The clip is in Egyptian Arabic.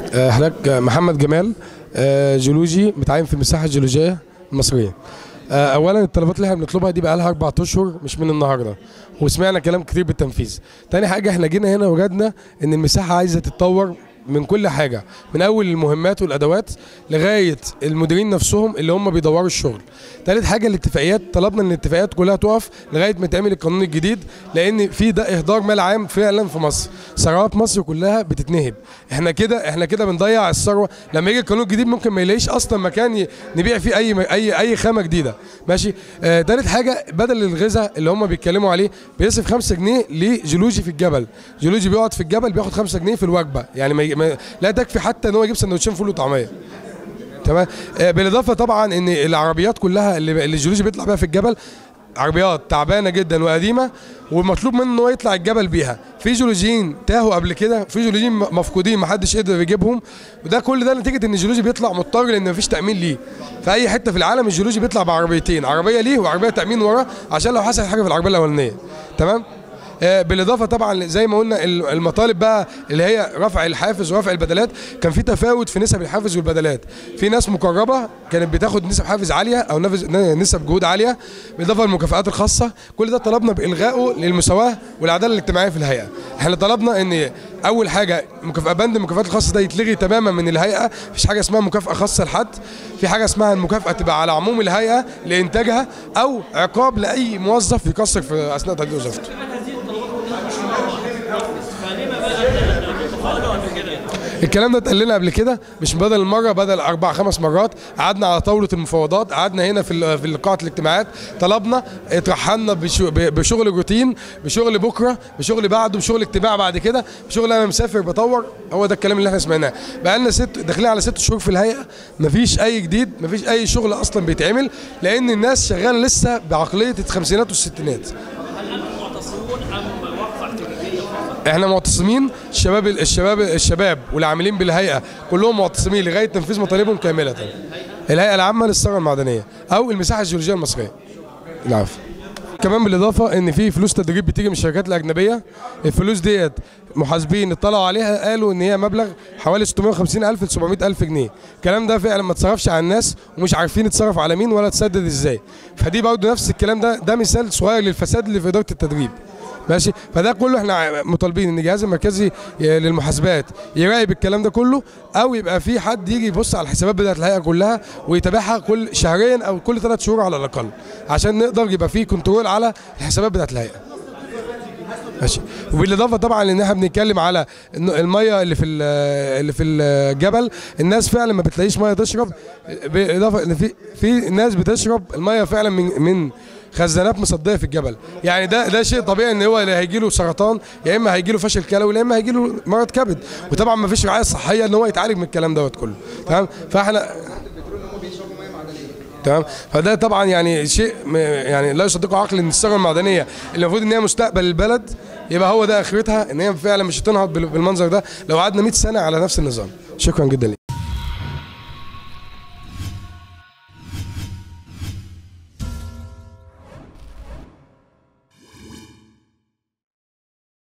آه، حضرتك آه، محمد جمال آه، جيولوجي متعين في المساحه الجيولوجيه المصريه آه، اولا الطلبات اللي احنا بنطلبها دي بقى لها اربع اشهر مش من النهارده وسمعنا كلام كتير بالتنفيذ تاني حاجه احنا جينا هنا وجدنا ان المساحه عايزه تتطور من كل حاجه من اول المهمات والادوات لغايه المديرين نفسهم اللي هم بيدوروا الشغل تالت حاجه الاتفاقيات طلبنا ان الاتفاقيات كلها تقف لغايه ما يتعمل القانون الجديد لان في ده اهدار مال عام فعلا في مصر ثروات مصر كلها بتتنهب احنا كده احنا كده بنضيع الثروه لما يجي القانون الجديد ممكن ما يلاقيش اصلا مكان ي- نبيع فيه اي اي اي خامه جديده ماشي آه تالت حاجه بدل الغذاء اللي هم بيتكلموا عليه بيصرف 5 جنيه لجيولوجي في الجبل جيولوجي بيقعد في الجبل بياخد 5 جنيه في الوجبه يعني ما ي- ما لا تكفي حتى ان هو يجيب سندوتشين فول وطعميه تمام آه، بالاضافه طبعا ان العربيات كلها اللي اللي الجيولوجي بيطلع بيها في الجبل عربيات تعبانه جدا وقديمه ومطلوب منه ان هو يطلع الجبل بيها في جيولوجيين تاهوا قبل كده في جيولوجيين م- مفقودين ما حدش قدر يجيبهم وده كل ده نتيجه ان الجيولوجي بيطلع مضطر لان مفيش تامين ليه في اي حته في العالم الجيولوجي بيطلع بعربيتين عربيه ليه وعربيه تامين وراه عشان لو حصل حاجه في العربيه الاولانيه تمام آه، بالاضافه طبعا زي ما قلنا ال- المطالب بقى اللي هي رفع الحافز ورفع البدلات كان في تفاوت في نسب الحافز والبدلات في ناس مقربه كانت بتاخد نسب حافز عاليه او نفز- نسب جهود عاليه بالاضافه للمكافآت الخاصه كل ده طلبنا بالغائه للمساواه والعداله الاجتماعيه في الهيئه احنا طلبنا ان اول حاجه مكافاه بند المكافآت الخاصه ده يتلغي تماما من الهيئه مفيش حاجه اسمها مكافاه خاصه لحد في حاجه اسمها المكافاه تبقى على عموم الهيئه لانتاجها او عقاب لاي موظف يقصر في اثناء تأدية وظيفته الكلام ده اتقال لنا قبل كده مش بدل المره بدل اربع خمس مرات قعدنا على طاوله المفاوضات قعدنا هنا في ال- في قاعه الاجتماعات طلبنا اترحلنا بشو- ب- بشغل روتين بشغل بكره بشغل بعده بشغل اجتماع بعد كده بشغل انا مسافر بطور هو ده الكلام اللي احنا سمعناه بقى لنا ست داخلين على ست شهور في الهيئه مفيش اي جديد مفيش اي شغل اصلا بيتعمل لان الناس شغاله لسه بعقليه الخمسينات والستينات هل انتم معتصمون ام وقفه اعتراضيه فقط؟ احنا معتصمين الشباب الشباب الشباب والعاملين بالهيئه كلهم معتصمين لغايه تنفيذ مطالبهم كامله الهيئه العامه للثروه المعدنيه او المساحه الجيولوجيه المصريه العفو كمان بالاضافه ان في فلوس تدريب بتيجي من الشركات الاجنبيه الفلوس ديت محاسبين اطلعوا عليها قالوا ان هي مبلغ حوالي 650 الف ل 700 الف جنيه الكلام ده فعلا ما اتصرفش على الناس ومش عارفين اتصرف على مين ولا تسدد ازاي فدي برضه نفس الكلام ده ده مثال صغير للفساد اللي في اداره التدريب ماشي فده كله احنا مطالبين ان الجهاز المركزي للمحاسبات يراقب الكلام ده كله او يبقى في حد يجي يبص على الحسابات بتاعت الهيئه كلها ويتابعها كل شهريا او كل ثلاث شهور على الاقل عشان نقدر يبقى في كنترول على الحسابات بتاعت الهيئه ماشي وبالاضافه طبعا ان احنا بنتكلم على إن الميه اللي في ال- اللي في الجبل الناس فعلا ما بتلاقيش ميه تشرب بالاضافه ان في في ناس بتشرب الميه فعلا من من خزانات مصديه في الجبل يعني ده ده شيء طبيعي ان هو هيجي له سرطان يا اما هيجي له فشل كلوي يا اما هيجي له مرض كبد وطبعا ما فيش رعايه صحيه ان هو يتعالج من الكلام دوت كله تمام فاحنا تمام فده طبعا يعني شيء م- يعني لا يصدقه عقل ان الثروه المعدنيه اللي المفروض ان هي مستقبل البلد يبقى هو ده اخرتها ان هي فعلا مش هتنهض بال- بالمنظر ده لو قعدنا 100 سنه على نفس النظام شكرا جدا لك